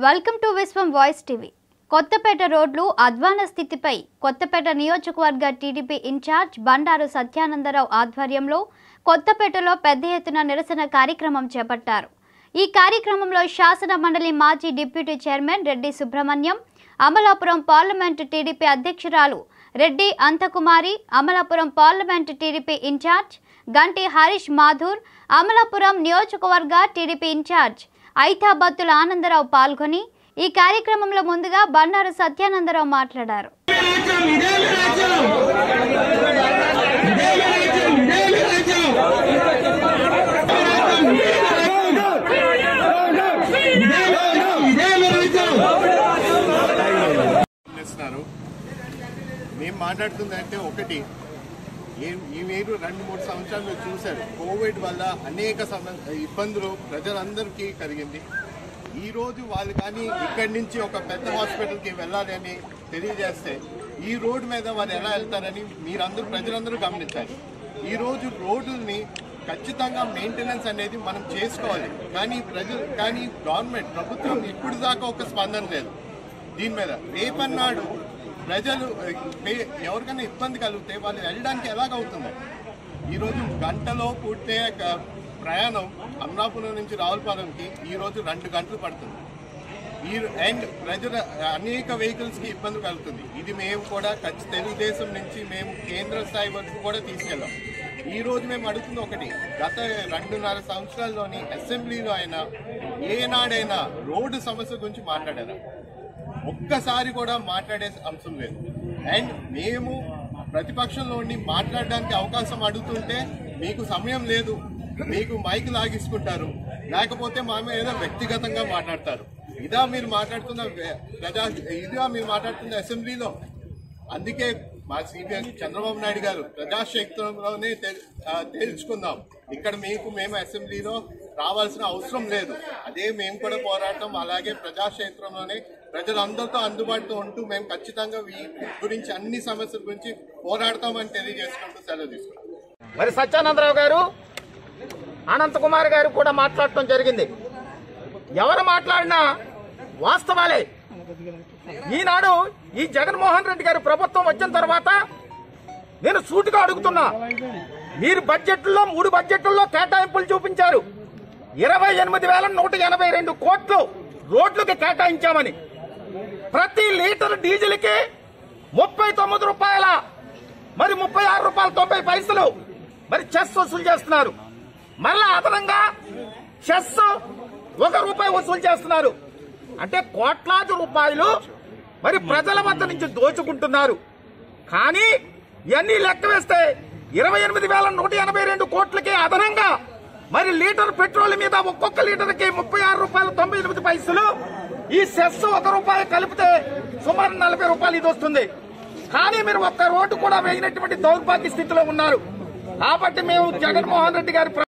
welcome to Vishwam voice TV Kothapeta రోడ్లు అధ్వాన స్థితిపై కొత్తపేట నియోజకవర్గ టీడీపీ ఇన్ఛార్జ్ బండారు సత్యానందరావు ఆధ్వర్యంలో కొత్తపేటలో పెద్ద ఎత్తున నిరసన కార్యక్రమం చేపట్టారు ఈ కార్యక్రమంలో శాసన మండలి మాజీ deputy chairman Reddy Subrahmanyam Amalapuram parliament TDP అధ్యక్షురాలు Reddy Anthakumari Amalapuram parliament TDP incharge Ganti Harish Mathur Amalapuram నియోజకవర్గ టీడీపీ ఇన్ఛార్జ్ ఐతాబత్తుల ఆనందరావు పాల్గొని ఈ కార్యక్రమంలో ముందుగా బండారు సత్యానందరావు మాట్లాడారు రాజ్యం ఇదే మీ రాజ్యం ఇదే మీ రాజ్యం ఇదే మీ రాజ్యం ఇదే మీ రాజ్యం ఇదే మీ రాజ్యం చేస్తున్నారు మేము మాట్లాడుతుందంటే ఒకటి ఏ- ఈ మీరు రెండు మూడు సంవత్సరాలు మీరు చూశారు కోవిడ్ వల్ల అనేక సమ ఇబ్బందులు ప్రజలందరికీ కలిగింది ఈ రోజు వాళ్ళు కానీ ఇక్కడి నుంచి ఒక పెద్ద హాస్పిటల్కి వెళ్ళాలి అని తెలియజేస్తే ఈ రోడ్డు మీద వాళ్ళు ఎలా వెళ్తారని మీరందరూ ప్రజలందరూ గమనించాలి ఈ రోజు రోడ్డుని ఖచ్చితంగా మెయింటెనెన్స్ అనేది మనం చేసుకోవాలి కానీ ప్రజలు కానీ గవర్నమెంట్ ప్రభుత్వం ఇప్పుడు దాకా ఒక స్పందన లేదు దీని మీద రేపన్నాడు ప్రజలు ఏ, పే- ఎవరికైనా ఇబ్బంది కలిగితే వాళ్ళు వెళ్ళడానికి ఎలాగవుతుంది ఈరోజు గంటలో పుట్టే క- ప్రయాణం అమలాపురం నుంచి రావులపాలెంకి ఈరోజు రెండు గంటలు పడుతుంది ఈ అండ్ ప్రజల అనేక వెహికల్స్ కి ఇబ్బంది కలుగుతుంది ఇది మేము కూడా ఖచ్చి- తెలుగుదేశం నుంచి మేము కేంద్ర స్థాయి వరకు కూడా తీసుకెళ్ళాం ఈ రోజు మేము అడుగుతుంది ఒకటి గత రెండున్నర సంవత్సరాల్లోని అసెంబ్లీలో అయినా ఏనాడైనా రోడ్డు సమస్య గురించి మాట్లాడారా ఒక్కసారి కూడా మాట్లాడే అంశం లేదు అండ్ మేము ప్రతిపక్షంలో ఉండి మాట్లాడడానికి అవకాశం అడుగుతుంటే మీకు సమయం లేదు మీకు మైక్ లాగించుకుంటారు లేకపోతే మా మీద ఏదో వ్యక్తిగతంగా మాట్లాడతారు ఇదా మీరు మాట్లాడుతున్న వే- ప్రజా ఇదా మీరు మాట్లాడుతున్న అసెంబ్లీలో అందుకే మా సిపిఎం చంద్రబాబు నాయుడు గారు ప్రజాక్షేత్రంలోనే తె- ఆ, తేల్చుకుందాం ఇక్కడ మీకు మేము అసెంబ్లీలో రావాల్సిన అవసరం లేదు అదే మేము కూడా పోరాటం అలాగే ప్రజాక్షేత్రంలోనే ప్రజలందరితో అందుబాటులో ఉంటూ మేము ఖచ్చితంగా ఈ గురించి అన్ని సమస్యల గురించి పోరాడతామని తెలియజేసుకుంటూ సెలవు తీసుకుంటాం మరి సత్యానందరావు గారు అనంత్ కుమార్ గారు కూడా మాట్లాడటం జరిగింది ఎవరు మాట్లాడినా వాస్తవాలే ఈనాడు ఈ జగన్మోహన్ రెడ్డి గారి ప్రభుత్వం వచ్చిన తర్వాత నేను సూటిగా అడుగుతున్నా మీరు బడ్జెట్లో మూడు బడ్జెట్లలో కేటాయింపులు చూపించారు ఇరవై ఎనిమిది వేల నూట ఎనభై రెండు కోట్లు రోడ్లకు కేటాయించామని ప్రతి లీటర్ డీజిల్కి ముప్పై తొమ్మిది రూపాయల మరి ముప్పై ఆరు రూపాయల తొంభై పైసలు మరి చెస్ వసూలు చేస్తున్నారు మళ్ళా అదనంగా చెస్ ఒక రూపాయి వసూలు చేస్తున్నారు అంటే కోట్లాది రూపాయలు మరి ప్రజల వద్ద నుంచి దోచుకుంటున్నారు కానీ ఇవన్నీ లెక్క వేస్తే ఇరవై ఎనిమిది వేల నూట ఎనభై రెండు కోట్లకి అదనంగా మరి లీటర్ పెట్రోల్ మీద ఒక్కొక్క లీటర్కి ముప్పై ఆరు రూపాయలు తొంభై ఎనిమిది పైసలు ఈ సెస్ ఒక రూపాయి కలిపితే సుమారు నలభై రూపాయలు ఇది వస్తుంది కానీ మీరు ఒక్క రోడ్డు కూడా వేయనటువంటి దౌర్భాగ్య స్థితిలో ఉన్నారు కాబట్టి మేము జగన్మోహన్ రెడ్డి గారి ప్ర-